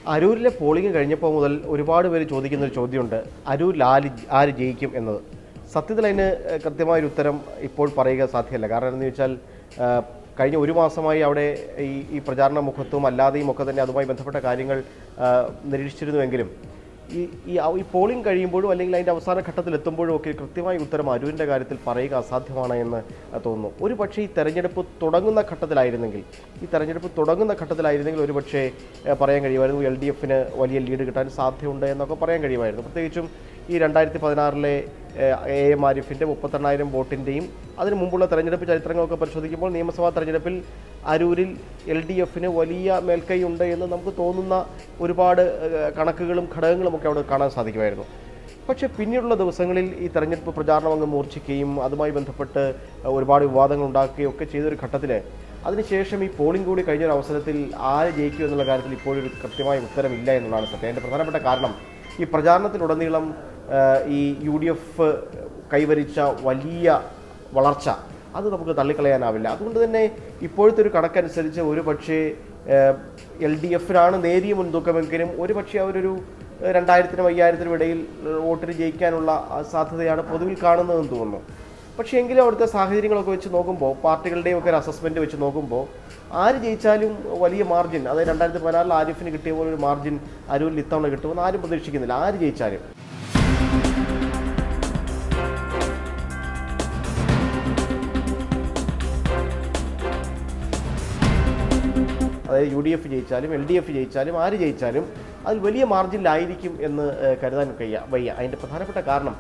അരൂരിലെ polling കഴിഞ്ഞപ്പോൾ മുതൽ ഒരുപാട് പേര് ചോദിക്കുന്ന ഒരു ചോദ്യമുണ്ട് അരൂരിൽ ആര് ആര് ജയിക്കും എന്നത് സത്യത്തിൽ അതിന് ഏഹ്, കൃത്യമായൊരു ഉത്തരം ഇപ്പോൾ പറയുക സാധ്യമല്ല കാരണം എന്താണെന്ന് ചോദിച്ചാൽ ഏഹ്, കഴിഞ്ഞ ഒരു മാസമായി അവിടെ ഈ ഈ പ്രചാരണ മുഖത്തും അല്ലാതെയും ഒക്കെ തന്നെ അതുമായി ബന്ധപ്പെട്ട കാര്യങ്ങൾ ഏഹ്, നിരീക്ഷിച്ചിരുന്നുവെങ്കിലും ഈ ഈ ഔ- ഈ പോളിംഗ് കഴിയുമ്പോഴും അല്ലെങ്കിൽ അതിൻ്റെ അവസാന ഘട്ടത്തിൽ എത്തുമ്പോഴും ഒക്കെ കൃത്യമായ ഉത്തരം അരൂരിൻ്റെ കാര്യത്തിൽ പറയുക അസാധ്യമാണ് എന്ന് തോന്നുന്നു ഒരു പക്ഷേ ഈ തെരഞ്ഞെടുപ്പ് തുടങ്ങുന്ന ഘട്ടത്തിലായിരുന്നെങ്കിൽ ഈ തെരഞ്ഞെടുപ്പ് തുടങ്ങുന്ന ഘട്ടത്തിലായിരുന്നെങ്കിൽ ഒരു പക്ഷേ ഏഹ്, പറയാൻ കഴിയുമായിരുന്നു എൽ ഡി എഫിന് വലിയ ലീഡ് കിട്ടാൻ സാധ്യതയുണ്ട് എന്നൊക്കെ പറയാൻ കഴിയുമായിരുന്നു പ്രത്യേകിച്ചും ഈ രണ്ടായിരത്തി പതിനാറിലെ എ എം ആരിഫിൻ്റെ മുപ്പത്തെണ്ണായിരം വോട്ടിൻ്റെയും അതിന് മുമ്പുള്ള തെരഞ്ഞെടുപ്പ് ചരിത്രങ്ങളൊക്കെ പരിശോധിക്കുമ്പോൾ നിയമസഭാ തെരഞ്ഞെടുപ്പിൽ അരൂരിൽ എൽ ഡി എഫിന് വലിയ മേൽക്കൈ ഉണ്ട് എന്ന് നമുക്ക് തോന്നുന്ന ഒരുപാട് ഏഹ്, കണക്കുകളും ഘടകങ്ങളും ഒക്കെ അവിടെ കാണാൻ സാധിക്കുമായിരുന്നു പക്ഷേ പിന്നീടുള്ള ദിവസങ്ങളിൽ ഈ തെരഞ്ഞെടുപ്പ് പ്രചാരണം അങ്ങ് മൂർച്ഛിക്കുകയും അതുമായി ബന്ധപ്പെട്ട് ഒരുപാട് വിവാദങ്ങൾ ഉണ്ടാക്കുകയും ഒക്കെ ചെയ്തൊരു ഘട്ടത്തിൽ അതിനുശേഷം ഈ പോളിംഗ് കൂടി കഴിഞ്ഞ ഒരു അവസരത്തിൽ ആര് ജയിക്കും എന്നുള്ള കാര്യത്തിൽ ഇപ്പോഴൊരു കൃത്യമായ ഉത്തരമില്ല എന്നുള്ളതാണ് സത്യം അതിൻ്റെ പ്രധാനപ്പെട്ട കാരണം ഈ പ്രചാരണത്തിലുടനീളം ആ, ഈ യു ഡി എഫ് കൈവരിച്ച വലിയ വളർച്ച അത് നമുക്ക് തള്ളിക്കളയാനാവില്ല അതുകൊണ്ട് തന്നെ ഇപ്പോഴത്തെ ഒരു കണക്കനുസരിച്ച് ഒരു പക്ഷേ എൽ ഡി എഫിനാണ് നേരിയ മുൻതൂക്കമെങ്കിലും ഒരു പക്ഷേ അവരൊരു ഏഹ്, രണ്ടായിരത്തിനും അയ്യായിരത്തിനും ഇടയിൽ ഏഹ്, വോട്ടിന് ജയിക്കാനുള്ള ആ, സാധ്യതയാണ് പൊതുവിൽ കാണുന്നതെന്ന് തോന്നുന്നു പക്ഷേ എങ്കിലും അവിടുത്തെ സാഹചര്യങ്ങളൊക്കെ വെച്ച് നോക്കുമ്പോൾ പാർട്ടികളുടെയും ഒക്കെ ഒരു അസസ്മെൻറ്റ് വെച്ച് നോക്കുമ്പോൾ ആര് ജയിച്ചാലും വലിയ മാർജിൻ അതായത് രണ്ടായിരത്തി പതിനാറിൽ ആരിഫിന് കിട്ടിയ പോലെ ഒരു മാർജിൻ അരൂരിൽ ഇത്തവണ കിട്ടുമെന്ന് ആരും പ്രതീക്ഷിക്കുന്നില്ല ആര് ജയിച്ചാലും അതായത് യു ഡി എഫ് ജയിച്ചാലും എൽ ഡി എഫ് ജയിച്ചാലും ആര് ജയിച്ചാലും അതിൽ വലിയ മാർജിനിലായിരിക്കും എന്ന് ഏഹ്, കരുതാൻ കഴിയ വയ്യ അതിൻ്റെ പ്രധാനപ്പെട്ട കാരണം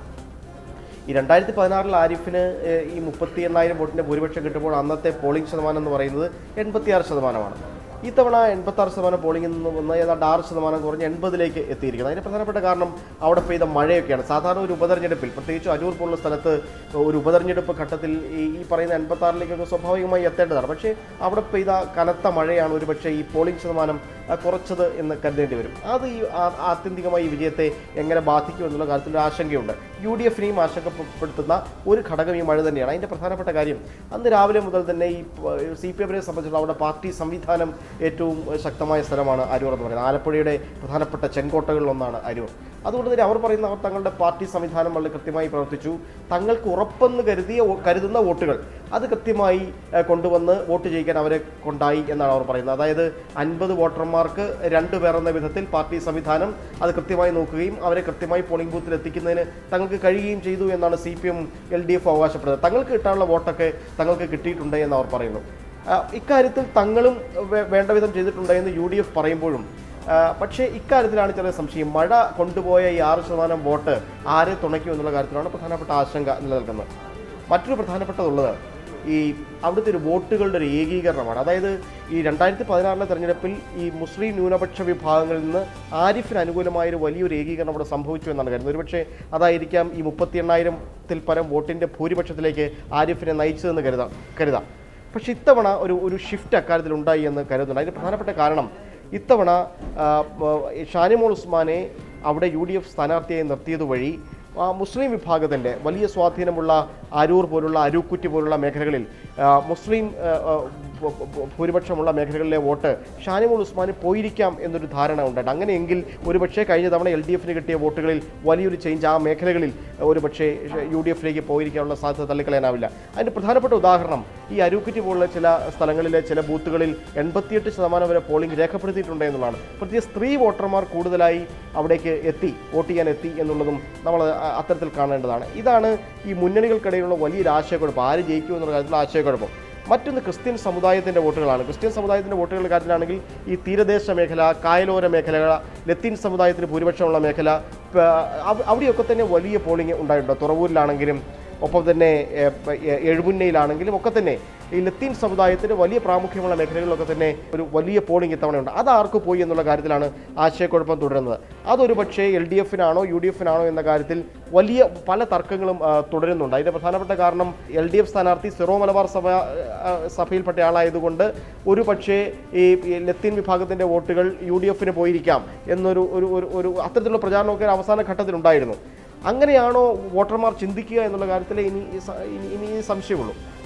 ഈ രണ്ടായിരത്തി പതിനാറിൽ ആരിഫിന് ഏഹ്, ഈ മുപ്പത്തി എണ്ണായിരം വോട്ടിൻ്റെ ഭൂരിപക്ഷം കിട്ടുമ്പോൾ അന്നത്തെ പോളിംഗ് ശതമാനം എന്ന് പറയുന്നത് എൺപത്തിയാറ് ശതമാനമാണ് ഇത്തവണ എൺപത്താറ് ശതമാനം പോളിംഗിൽ നിന്ന് വന്ന് ഏതാണ്ട് ആറ് ശതമാനം കുറഞ്ഞ് എൺപതിലേക്ക് എത്തിയിരിക്കുന്നത് അതിൻ്റെ പ്രധാനപ്പെട്ട കാരണം അവിടെ പെയ്ത മഴയൊക്കെയാണ് സാധാരണ ഒരു ഉപതെരഞ്ഞെടുപ്പിൽ പ്രത്യേകിച്ച് അരൂർ പോലുള്ള സ്ഥലത്ത് ഒരു ഉപതെരഞ്ഞെടുപ്പ് ഘട്ടത്തിൽ ഈ ഈ പറയുന്ന എൺപത്താറിലേക്കൊക്കെ സ്വാഭാവികമായി എത്തേണ്ടതാണ് പക്ഷേ അവിടെ പെയ്ത കനത്ത മഴയാണ് ഒരു പക്ഷേ ഈ പോളിംഗ് ശതമാനം ആ, കുറച്ചത് എന്ന് കരുതേണ്ടി വരും അത് ഈ ആ- ആത്യന്തികമായി ഈ വിജയത്തെ എങ്ങനെ ബാധിക്കും എന്നുള്ള കാര്യത്തിൽ ഒരു ആശങ്കയുണ്ട് യു ഡി എഫിനെയും ആശങ്കപ്പെടുത്തുന്ന ഒരു ഘടകം ഈ മഴ തന്നെയാണ് അതിൻ്റെ പ്രധാനപ്പെട്ട കാര്യം അന്ന് രാവിലെ മുതൽ തന്നെ ഈ സി പി എമ്മിനെ സംബന്ധിച്ചുള്ള അവിടെ പാർട്ടി സംവിധാനം ഏറ്റവും ശക്തമായ സ്ഥലമാണ് അരൂർ എന്ന് പറയുന്നത് ആലപ്പുഴയുടെ പ്രധാനപ്പെട്ട ചെങ്കോട്ടകളിലൊന്നാണ് അരൂർ അതുകൊണ്ട് തന്നെ അവർ പറയുന്ന അവർ തങ്ങളുടെ പാർട്ടി സംവിധാനം വളരെ കൃത്യമായി പ്രവർത്തിച്ചു തങ്ങൾക്ക് ഉറപ്പെന്ന് കരുതിയ വോ- കരുതുന്ന വോട്ടുകൾ അത് കൃത്യമായി ഏഹ്, കൊണ്ടുവന്ന് വോട്ട് ചെയ്യിക്കാൻ അവരെ കൊണ്ടായി എന്നാണ് അവർ പറയുന്നത് അതായത് അൻപത് വോട്ടർമാർക്ക് രണ്ട് പേർ എന്ന വിധത്തിൽ പാർട്ടി സംവിധാനം അത് കൃത്യമായി നോക്കുകയും അവരെ കൃത്യമായി പോളിംഗ് ബൂത്തിൽ എത്തിക്കുന്നതിന് തങ്ങൾക്ക് കഴിയുകയും ചെയ്തു എന്നാണ് C P M L D F അവകാശപ്പെടുന്നത് തങ്ങൾക്ക് കിട്ടാനുള്ള വോട്ടൊക്കെ തങ്ങൾക്ക് കിട്ടിയിട്ടുണ്ട് എന്ന് അവർ പറയുന്നു ആ, ഇക്കാര്യത്തിൽ തങ്ങളും വേ- വേണ്ട വിധം ചെയ്തിട്ടുണ്ട് എന്ന് യു ഡി എഫ് പറയുമ്പോഴും ആ, പക്ഷേ ഇക്കാര്യത്തിലാണ് ചെറിയ സംശയം മഴ കൊണ്ടുപോയ ഈ ആറ് ശതമാനം വോട്ട് ആരെ തുണയ്ക്കും എന്നുള്ള കാര്യത്തിലാണ് പ്രധാനപ്പെട്ട ആശങ്ക നിലനിൽക്കുന്നത് മറ്റൊരു പ്രധാനപ്പെട്ടതുള്ളത് ഈ അവിടുത്തെ ഒരു വോട്ടുകളുടെ ഒരു ഏകീകരണമാണ് അതായത് ഈ രണ്ടായിരത്തി പതിനാറിലെ തെരഞ്ഞെടുപ്പിൽ ഈ മുസ്ലിം ന്യൂനപക്ഷ വിഭാഗങ്ങളിൽ നിന്ന് ആരിഫിന് അനുകൂലമായ ഒരു വലിയൊരു ഏകീകരണം അവിടെ സംഭവിച്ചു എന്നാണ് കരുതുന്നത് ഒരുപക്ഷെ അതായിരിക്കാം ഈ മുപ്പത്തി എണ്ണായിരത്തിൽ പരം വോട്ടിൻ്റെ ഭൂരിപക്ഷത്തിലേക്ക് ആരിഫിനെ നയിച്ചതെന്ന് കരുതാം കരുതാം പക്ഷേ ഇത്തവണ ഒരു ഒരു ഷിഫ്റ്റ് അക്കാര്യത്തിൽ ഉണ്ടായി എന്ന് കരുതുന്നുണ്ട് അതിന് പ്രധാനപ്പെട്ട കാരണം ഇത്തവണ ആ, ആ, ഷാനിമോൾ ഉസ്മാനെ അവിടെ യു ഡി എഫ് സ്ഥാനാർത്ഥിയായി നിർത്തിയത് വഴി ആ, മുസ്ലിം വിഭാഗത്തിൻ്റെ വലിയ സ്വാധീനമുള്ള അരൂർ പോലുള്ള അരൂക്കുറ്റി പോലുള്ള മേഖലകളിൽ ആ, മുസ്ലിം ആ, ആ, ഭൂ- ഭൂ- ഭൂരിപക്ഷമുള്ള മേഖലകളിലെ വോട്ട് ഷാനിമോൾ ഉസ്മാന് പോയിരിക്കാം എന്നൊരു ധാരണ ഉണ്ടായിട്ട് അങ്ങനെയെങ്കിൽ ഒരുപക്ഷേ കഴിഞ്ഞ തവണ എൽ ഡി എഫിന് കിട്ടിയ വോട്ടുകളിൽ വലിയൊരു ചേഞ്ച് ആ മേഖലകളിൽ ഒരുപക്ഷേ യു ഡി എഫിലേക്ക് പോയിരിക്കാനുള്ള സാധ്യത തള്ളിക്കളയാനാവില്ല അതിൻ്റെ പ്രധാനപ്പെട്ട ഉദാഹരണം ഈ അരൂക്കുറ്റി പോലുള്ള ചില സ്ഥലങ്ങളിലെ ചില ബൂത്തുകളിൽ എൺപത്തിയെട്ട് ശതമാനം വരെ പോളിംഗ് രേഖപ്പെടുത്തിയിട്ടുണ്ട് എന്നുള്ളതാണ് പ്രത്യേകിച്ച് സ്ത്രീ വോട്ടർമാർ കൂടുതലായി അവിടേക്ക് എത്തി വോട്ട് ചെയ്യാൻ എത്തി എന്നുള്ളതും നമ്മൾ അ- അത്തരത്തിൽ കാണേണ്ടതാണ് ഇതാണ് ഈ മുന്നണികൾക്കിടയിലുള്ള വലിയൊരു ആശയക്കുഴപ്പം ആര് ജയിക്കും എന്നുള്ള കാര്യത്തിൽ ആശയക്കുഴപ്പം മറ്റൊന്ന് ക്രിസ്ത്യൻ സമുദായത്തിൻ്റെ വോട്ടുകളാണ് ക്രിസ്ത്യൻ സമുദായത്തിൻ്റെ വോട്ടുകളുടെ കാര്യത്തിലാണെങ്കിൽ ഈ തീരദേശ മേഖല കായലോര മേഖല ലത്തീൻ സമുദായത്തിന് ഭൂരിപക്ഷമുള്ള മേഖല പ- അവ- അവിടെയൊക്കെ തന്നെ വലിയ പോളിംഗ് ഉണ്ടായിട്ടുണ്ട് തുറവൂരിലാണെങ്കിലും ഒപ്പം തന്നെ ഏ, പ- എ- എഴുപുന്നയിലാണെങ്കിലും ഒക്കെ തന്നെ ഈ ലത്തീൻ സമുദായത്തിന് വലിയ പ്രാമുഖ്യമുള്ള മേഖലകളിലൊക്കെ തന്നെ ഒരു വലിയ പോളിംഗ് ഇത്തവണയുണ്ട് അത് ആർക്ക് പോയി എന്നുള്ള കാര്യത്തിലാണ് ആശയക്കുഴപ്പം തുടരുന്നത് അതൊരു പക്ഷേ എൽ ഡി എഫിനാണോ യു ഡി എഫിനാണോ എന്ന കാര്യത്തിൽ വലിയ പല തർക്കങ്ങളും ആ, തുടരുന്നുണ്ട് അതിൻ്റെ പ്രധാനപ്പെട്ട കാരണം എൽ ഡി എഫ് സ്ഥാനാർത്ഥി സിറോ മലബാർ സഭ ആ, സഭയിൽപ്പെട്ട ആളായതുകൊണ്ട് ഒരു പക്ഷേ ഈ ഈ ലത്തീൻ വിഭാഗത്തിൻ്റെ വോട്ടുകൾ യു ഡി എഫിന് പോയിരിക്കാം എന്നൊരു ഒരു ഒരു ഒരു അത്തരത്തിലുള്ള പ്രചാരണമൊക്കെ ഒരു അവസാന ഘട്ടത്തിലുണ്ടായിരുന്നു അങ്ങനെയാണോ വോട്ടർമാർ ചിന്തിക്കുക എന്നുള്ള കാര്യത്തിൽ ഇനി ഈ സ- ഇനി- ഇനി ഈ സംശയമുള്ളൂ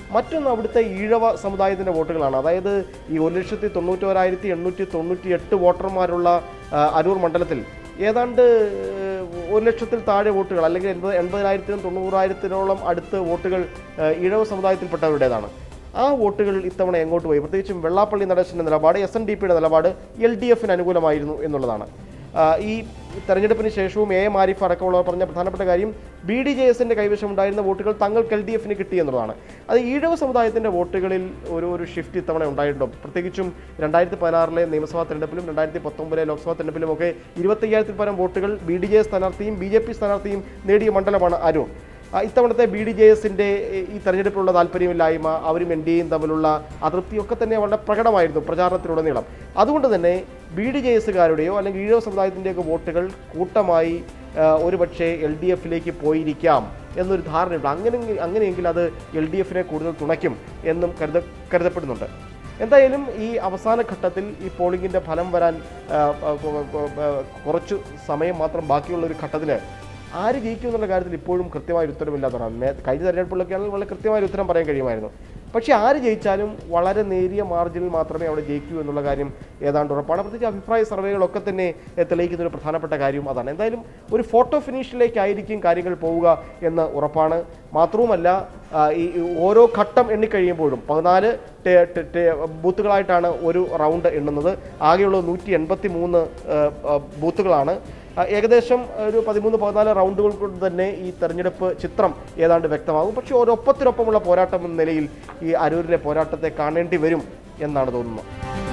മറ്റൊന്ന് അവിടുത്തെ ഈഴവ സമുദായത്തിൻ്റെ വോട്ടുകളാണ് അതായത് ഈ ഒരു ലക്ഷത്തി തൊണ്ണൂറ്റോരായിരത്തി എണ്ണൂറ്റി തൊണ്ണൂറ്റി എട്ട് വോട്ടർമാരുള്ള ആ, അരൂർ മണ്ഡലത്തിൽ ഏതാണ്ട് ഏഹ്, ഒരു ലക്ഷത്തിൽ താഴെ വോട്ടുകൾ അല്ലെങ്കിൽ എൺപത് എൺപതിനായിരത്തിനും തൊണ്ണൂറായിരത്തിനോളം അടുത്ത് വോട്ടുകൾ ഏഹ്, ഈഴവ സമുദായത്തിൽപ്പെട്ടവരുടേതാണ് ആ വോട്ടുകൾ ഇത്തവണ എങ്ങോട്ട് പോയി പ്രത്യേകിച്ചും വെള്ളാപ്പള്ളി നടേശൻ്റെ നിലപാട് എസ് എൻ ഡി പിയുടെ നിലപാട് എൽ ഡി എഫിന് അനുകൂലമായിരുന്നു എന്നുള്ളതാണ് ആ, ഈ തെരഞ്ഞെടുപ്പിന് ശേഷവും എ എം ആരിഫ് അടക്കമുള്ളവർ പറഞ്ഞ പ്രധാനപ്പെട്ട കാര്യം ബി ഡി ജെ എസിൻ്റെ കൈവശം ഉണ്ടായിരുന്ന വോട്ടുകൾ തങ്ങൾക്ക് എൽ ഡി എഫിന് കിട്ടി എന്നുള്ളതാണ് അത് ഈഴവ സമുദായത്തിൻ്റെ വോട്ടുകളിൽ ഒരു ഒരു ഷിഫ്റ്റ് ഇത്തവണ ഉണ്ടായിട്ടുണ്ടോ പ്രത്യേകിച്ചും രണ്ടായിരത്തി പതിനാറിലെ നിയമസഭാ തെരഞ്ഞെടുപ്പിലും രണ്ടായിരത്തി പത്തൊമ്പതിലെ ലോക്സഭാ തെരഞ്ഞെടുപ്പിലും ഒക്കെ ഇരുപത്തയ്യായിരത്തിൽ പരം വോട്ടുകൾ ബി ഡി ജെ സ്ഥാനാർത്ഥിയും ബി ജെ പി സ്ഥാനാർത്ഥിയും നേടിയ മണ്ഡലമാണ് അരൂർ ആ, ഇത്തവണത്തെ ബി ഡി ജെ എസിൻ്റെ ഈ തെരഞ്ഞെടുപ്പിലുള്ള താല്പര്യമില്ലായ്മ അവരും എൻ ഡി എയും തമ്മിലുള്ള അതൃപ്തിയൊക്കെ തന്നെ വളരെ പ്രകടമായിരുന്നു പ്രചാരണത്തിലുടനീളം അതുകൊണ്ട് തന്നെ ബി ഡി ജെ എസുകാരുടെയോ അല്ലെങ്കിൽ ഈഴവ സമുദായത്തിൻ്റെയൊക്കെ വോട്ടുകൾ കൂട്ടമായി ആ, ഒരുപക്ഷെ എൽ ഡി എഫിലേക്ക് പോയിരിക്കാം എന്നൊരു ധാരണയുണ്ട് അങ്ങനെ അങ്ങനെയെങ്കിൽ അത് എൽ ഡി എഫിനെ കൂടുതൽ തുണയ്ക്കും എന്നും കരുത കരുതപ്പെടുന്നുണ്ട് എന്തായാലും ഈ അവസാന ഘട്ടത്തിൽ ഈ പോളിംഗിൻ്റെ ഫലം വരാൻ ആ, ആ, കൊ- കൊ- ആ, കുറച്ചു സമയം മാത്രം ബാക്കിയുള്ള ഒരു ഘട്ടത്തിൽ ആര് ജയിക്കും എന്നുള്ള കാര്യത്തിൽ ഇപ്പോഴും കൃത്യമായ ഒരു ഉത്തരമില്ലാത്തതാണ് മേ- കഴിഞ്ഞ തെരഞ്ഞെടുപ്പിലൊക്കെയാണെങ്കിൽ വളരെ കൃത്യമായ ഒരു ഉത്തരം പറയാൻ കഴിയുമായിരുന്നു പക്ഷേ ആര് ജയിച്ചാലും വളരെ നേരിയ മാർജിനിൽ മാത്രമേ അവിടെ ജയിക്കൂ എന്നുള്ള കാര്യം ഏതാണ്ട് ഉറപ്പാണ് പ്രത്യേകിച്ച് അഭിപ്രായ സർവേകളൊക്കെ തന്നെ എ, തെളിയിക്കുന്ന ഒരു പ്രധാനപ്പെട്ട കാര്യവും അതാണ് എന്തായാലും ഒരു ഫോട്ടോ ഫിനിഷിലേക്കായിരിക്കും കാര്യങ്ങൾ പോവുക എന്ന് ഉറപ്പാണ് മാത്രവുമല്ല ആ, ഈ ഈ ഓരോ ഘട്ടം എണ്ണിക്കഴിയുമ്പോഴും പതിനാല് ടേ- ടേ- ടേ- ബൂത്തുകളായിട്ടാണ് ഒരു റൗണ്ട് എണ്ണുന്നത് ആകെയുള്ളത് നൂറ്റി എൺപത്തി മൂന്ന് ബൂത്തുകളാണ് ആ, ഏകദേശം ഒരു പതിമൂന്ന് പതിനാല് റൗണ്ടുകൾ കൊണ്ട് തന്നെ ഈ തെരഞ്ഞെടുപ്പ് ചിത്രം ഏതാണ്ട് വ്യക്തമാകും പക്ഷേ ഒരൊപ്പത്തിനൊപ്പമുള്ള പോരാട്ടം എന്ന നിലയിൽ ഈ അരൂരിലെ പോരാട്ടത്തെ കാണേണ്ടി വരും എന്നാണ് തോന്നുന്നത്